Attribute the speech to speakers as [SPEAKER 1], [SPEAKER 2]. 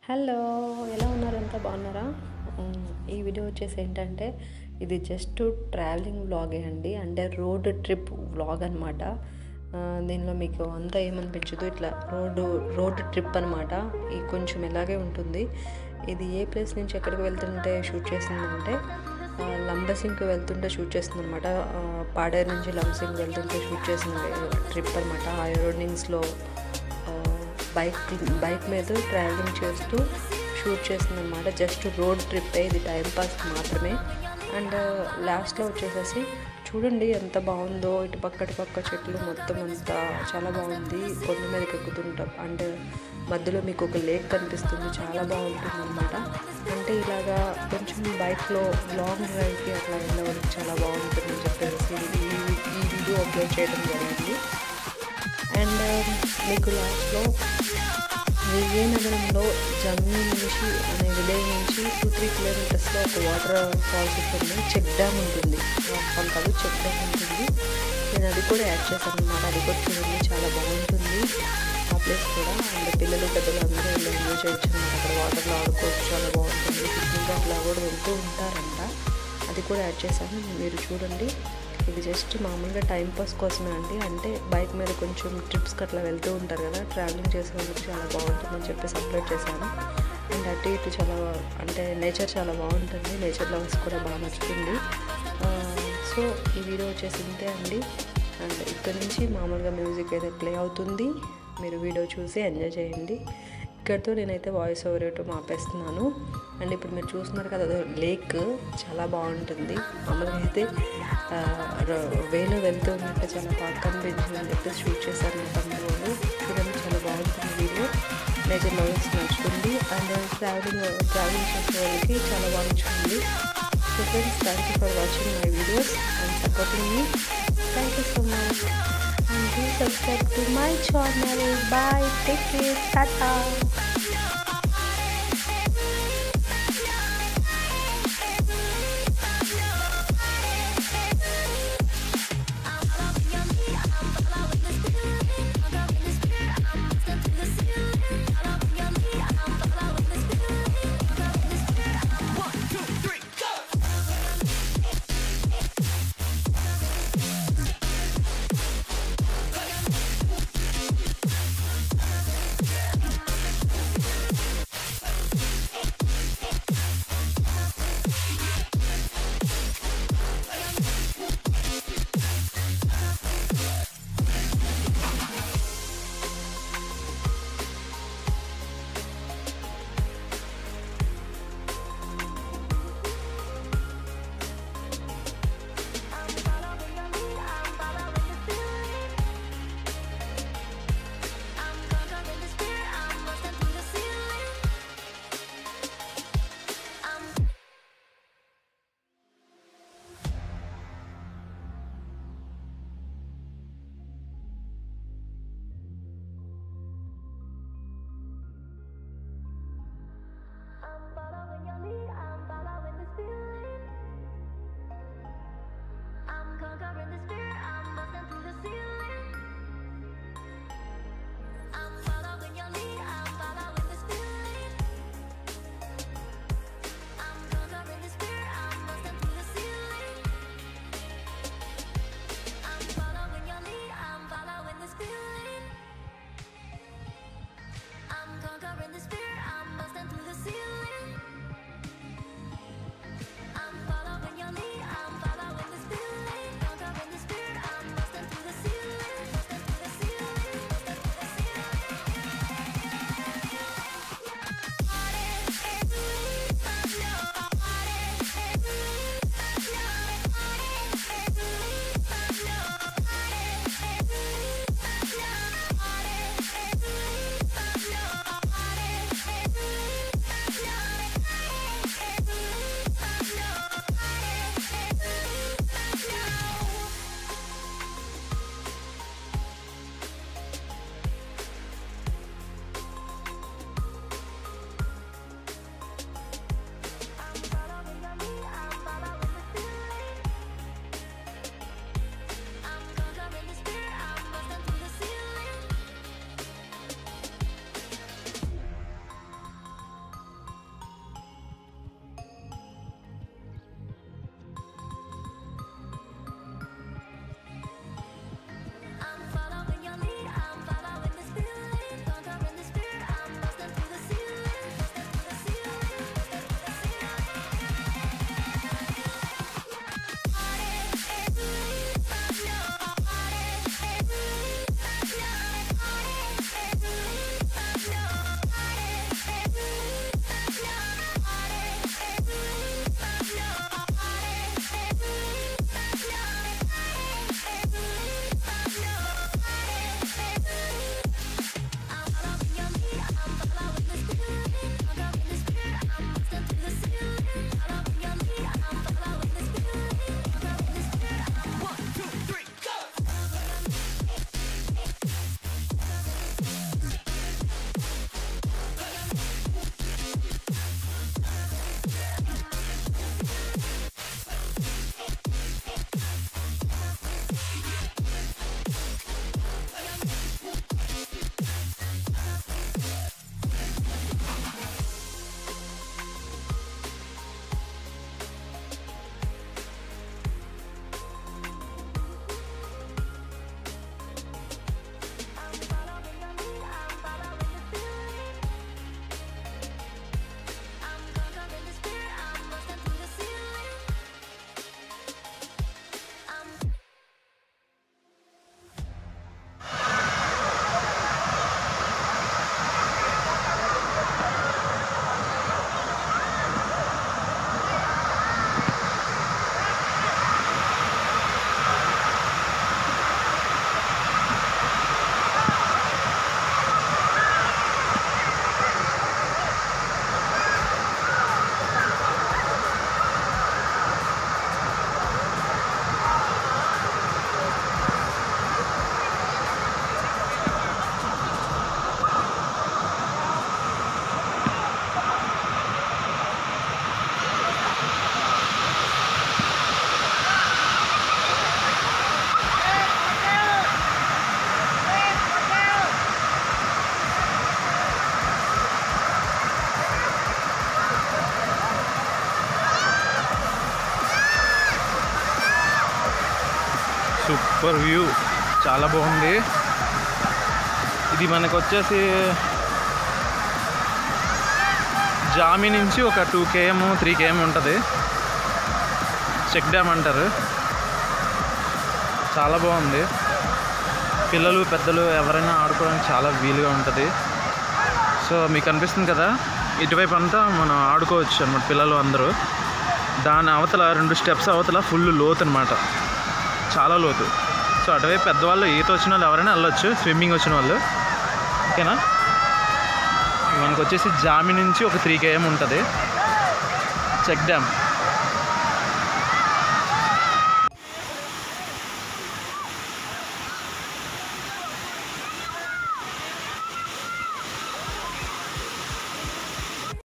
[SPEAKER 1] Hello ఎలా ఉన్నారు అంతా బాగున్నారా ఉమ్, ఈ వీడియో వచ్చేసి ఏంటంటే ఇది జస్ట్ ట్రావెలింగ్ వ్లాగే అండి అంటే రోడ్ ట్రిప్ వ్లాగ్ అనమాట దీనిలో మీకు అంతా ఏమనిపించదు ఇట్లా రోడ్డు రోడ్ ట్రిప్ అనమాట ఈ కొంచెం ఇలాగే ఉంటుంది ఇది ఏ ప్లేస్ నుంచి ఎక్కడికి వెళ్తుంటే షూట్ చేసిందంటే ఆ, లంబసింగ్కి వెళ్తుంటే షూట్ చేస్తుంది అనమాట పాడేరు నుంచి లంబసింగ్ వెళ్తుంటే షూట్ చేసిన ట్రిప్ అనమాట ఆ ఎరోడింగ్స్లో బైక్ బైక్ మీద ట్రావెలింగ్ చేస్తూ షూట్ చేస్తుంది అనమాట జస్ట్ రోడ్ ట్రిప్ ఇది టైం పాస్ మాత్రమే అండ్ లాస్ట్లో వచ్చేసేసి చూడండి ఎంత బాగుందో ఇటు పక్క ఇటు పక్క చెట్లు మొత్తం అంతా చాలా బాగుంది కొండ మీదకి ఎక్కుతుంటాం అంటే మధ్యలో మీకు ఒక లేక్ కనిపిస్తుంది చాలా బాగుంటుంది అనమాట అంటే ఇలాగా కొంచెం బైక్లో లాంగ్ డ్రైవ్కి అట్లా వెళ్ళవడానికి చాలా బాగుంటుంది అని చెప్పేసి ఈ ఈ వీడియో అప్లోడ్ చేయడం జరిగింది అండ్ మీకు లాస్ట్లో విజయనగరంలో జమ్మి నుంచి అనే విలేజ్ నుంచి టూ త్రీ కిలోమీటర్స్లో ఒక వాటర్ ఫాల్స్ ఉంటుంది చెక్ డ్యామ్ ఉంటుంది ఫాల్ కాదు చెక్ డ్యామ్ ఉంటుంది నేను అది కూడా యాడ్ చేశాను అనమాట అది కూడా చూడండి చాలా బాగుంటుంది ఆ ప్లేస్ కూడా అండ్ పిల్లలు పెద్దలు అందరూ వెళ్ళి ఎంజాయ్ చేయొచ్చు అనమాట అక్కడ వాటర్లో ఆడుకోవచ్చు చాలా బాగుంటుంది పిక్నిక్ అట్లా కూడా వెళ్తూ ఉంటారంట అది కూడా యాడ్ చేశాను మీరు చూడండి ఇది జస్ట్ మామూలుగా టైం పాస్ కోసమే అండి అంటే బైక్ మీద కొంచెం ట్రిప్స్కి అట్లా వెళ్తూ ఉంటారు కదా ట్రావెలింగ్ చేసే వాళ్ళకి చాలా బాగుంటుందని చెప్పేసి అప్లోడ్ చేశాను అండ్ అటు ఇటు చాలా అంటే నేచర్ చాలా బాగుంటుంది నేచర్ లవర్స్ కూడా బాగా నచ్చుతుంది సో ఈ వీడియో వచ్చేసి ఇంతే అండి అండ్ ఇక్కడ నుంచి మామూలుగా మ్యూజిక్ అయితే ప్లే అవుతుంది మీరు వీడియో చూసి ఎంజాయ్ చేయండి ఇక్కడితో నేనైతే వాయిస్ ఓవర్ ఇవ్వటం ఆపేస్తున్నాను అండ్ ఇప్పుడు మీరు చూస్తున్నారు కదా అదో లేక్ చాలా బాగుంటుంది మామూలుగా అయితే ఆ, ర- వేలో వెళ్తూ ఉన్నట్టు చాలా బాగా కనిపించింది అని చెప్పేసి షూట్ చేశారు నా తమ్ముడు వాళ్ళు. చూడండి చాలా బాగుంటుంది వీడియో నేచర్ లవర్స్ నచ్చుతుంది అండ్ ట్రావెలింగ్ ట్రావెలింగ్ చేసే వాళ్ళకి చాలా బాగా నచ్చుతుంది so friends thank you for watching my videos and supporting మీ thank you so much and do subscribe to my channel. Bye. Take care. Tata.
[SPEAKER 2] Super view చాలా బాగుంది ఇది మనకు వచ్చేసి జామి నుంచి ఒక టూ కేఎం త్రీ కేఎం ఉంటుంది చెక్ డ్యామ్ అంటారు చాలా బాగుంది పిల్లలు పెద్దలు ఎవరైనా ఆడుకోవడానికి చాలా వీలుగా ఉంటుంది సో మీకు అనిపిస్తుంది కదా ఇటువైపు అంతా మనం ఆడుకోవచ్చు అనమాట పిల్లలు అందరూ దాని అవతల రెండు స్టెప్స్ అవతల ఫుల్ లోతు అనమాట చాలా లోతు సో అటువైపు పెద్దవాళ్ళు ఈత వచ్చిన వాళ్ళు ఎవరైనా వెళ్ళొచ్చు స్విమ్మింగ్ వచ్చిన వాళ్ళు ఓకేనా మనకు వచ్చేసి జామి నుంచి ఒక త్రీ కేఎం ఉంటుంది చెక్ డ్యామ్